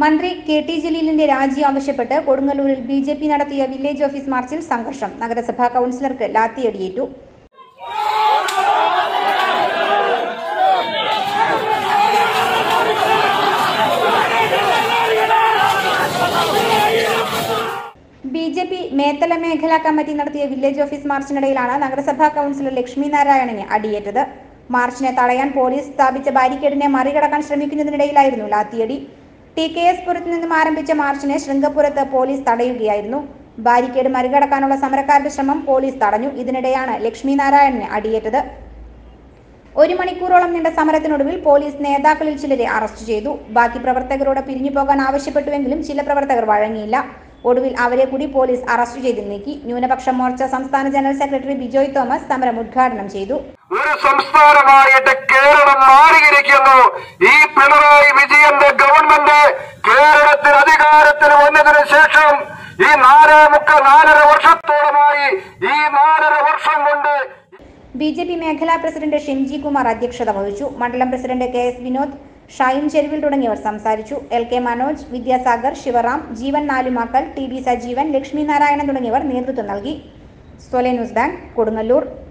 മന്ത്രി K T ജലീലിന്റെ രാജി ആവശ്യപ്പെട്ട് കൊടുങ്ങല്ലൂരിൽ ബി ജെ പി നടത്തിയ വില്ലേജ് ഓഫീസ് മാർച്ചിൽ സംഘർഷം നഗരസഭാ കൌൺസിലർക്ക് ലാത്തിയടിയേറ്റു ബി ജെ പി മേത്തല മേഖലാ കമ്മിറ്റി നടത്തിയ വില്ലേജ് ഓഫീസ് മാർച്ചിനിടയിലാണ് നഗരസഭാ കൌൺസിലർ ലക്ഷ്മി നാരായണന് അടിയേറ്റത് മാർച്ചിനെ തടയാൻ പോലീസ് സ്ഥാപിച്ച ബാരിക്കേഡിനെ മറികടക്കാൻ ശ്രമിക്കുന്നതിനിടയിലായിരുന്നു ലാത്തിയടി ടി കെ എസ് പുരത്ത് നിന്നും ആരംഭിച്ച മാർച്ചിനെ ശൃംഗപുരത്ത് പോലീസ് തടയുകയായിരുന്നു ബാരിക്കേഡ് മറികടക്കാനുള്ള സമരക്കാരുടെ ശ്രമം പോലീസ് തടഞ്ഞു ഇതിനിടെയാണ് ലക്ഷ്മി നാരായണന് അടിയേറ്റത് ഒരു മണിക്കൂറോളം നീണ്ട സമരത്തിനൊടുവിൽ പോലീസ് നേതാക്കളിൽ ചിലരെ അറസ്റ്റ് ചെയ്തു ബാക്കി പ്രവർത്തകരോട് പിരിഞ്ഞു പോകാൻ ആവശ്യപ്പെട്ടുവെങ്കിലും ചില പ്രവർത്തകർ വഴങ്ങിയില്ല ഒടുവിൽ അവരെ കൂടി പോലീസ് അറസ്റ്റ് ചെയ്ത് നീക്കി ന്യൂനപക്ഷ മോർച്ച സംസ്ഥാന ജനറൽ സെക്രട്ടറി ബിജോയ് തോമസ് സമരം ഉദ്ഘാടനം ചെയ്തു ഒരു സംസ്ഥാനമായിട്ട് കേരളം മാറിയിരിക്കുന്നു ഈ പിണറായി വിജയന്റെ ഗവൺമെന്റ് കേരളത്തിൽ അധികാരത്തിൽ വന്നതിന് ശേഷം ഈ നാലേ മുക്കാൽ നാലര വർഷത്തോളമായി ഈ നാലര വർഷം കൊണ്ട് ബി ജെ പി മേഖലാ പ്രസിഡന്റ് ഷിംജി കുമാർ അധ്യക്ഷത വഹിച്ചു മണ്ഡലം president K S Vinod Shine ചെരുവിൽ തുടങ്ങിയവർ സംസാരിച്ചു L K Manoj Vidyasagar Sivaram Jeevan Nalumakkal T B Sajeevan Lakshmi Narayanan തുടങ്ങിയവർ നേതൃത്വം നൽകി സൊലെ ന്യൂസ് ബാങ്ക് കൊടുങ്ങല്ലൂർ